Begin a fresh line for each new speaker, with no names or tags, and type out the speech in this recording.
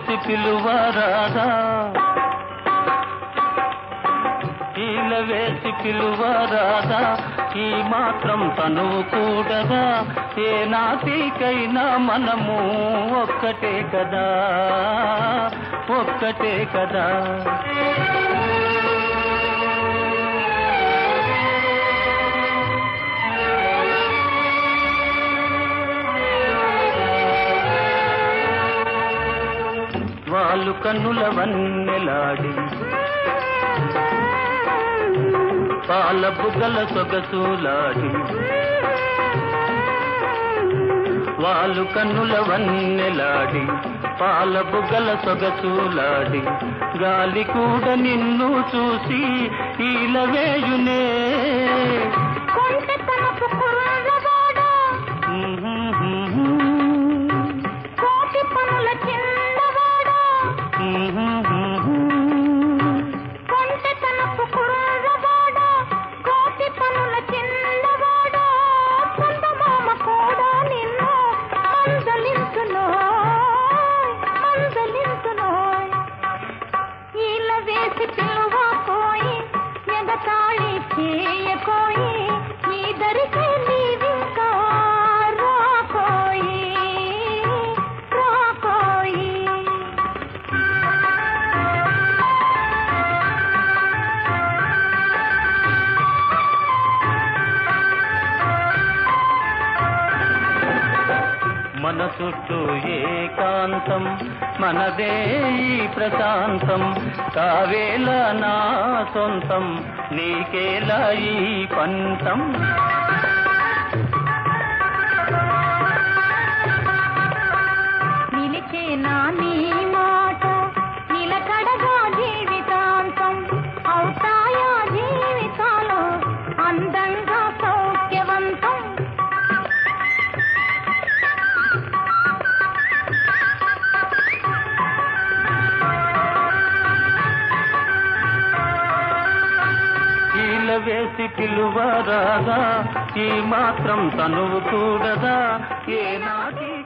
వేసి పిలువరాదా ఈల వేసి పిలువరాదా ఈ మాత్రం తనువు కూడదా ఏ నాటికైనా మనము ఒక్కటే కదా ఒక్కటే కదా వాళ్ళు కన్నుల వన్నెలాడి పాల బుగ్గల సొగసులాడి వాళ్ళు కన్నుల వన్నెలాడి పాల బుగ్గల సొగసులాడి గాలి కూడా నిన్ను చూసి ఈలవేయునే
కొంటెతనపు కుర్రవాడా, కోటి పనుల చిన్నవాడా, కొంటెతనపు కుర్రవాడా, కోటి పనుల చిన్నవాడా, చందమామ కూడా నిన్ను మందలించునోయ్, మందలించునోయ్. ఈల వేసి పిలువకోయి ఎగతాళి చేయకోయి ఈ దరికి నీవింకా రాకోయి రాకోయి
మన చుట్టూ ఏకాంతం మనదే ఈ ప్రశాంతం కావేల నా సొంతం నీకేలా ఈ పంతం
నిలిచే నా నీ మాట నిలకడగా జీవితాంతం అవుతాయా జీవితాలు అందంగా సౌఖ్యవంతం
ఈల వేసి పిలువరాదా ఈ మాత్రం తనువు కూడదా ఏ నాటి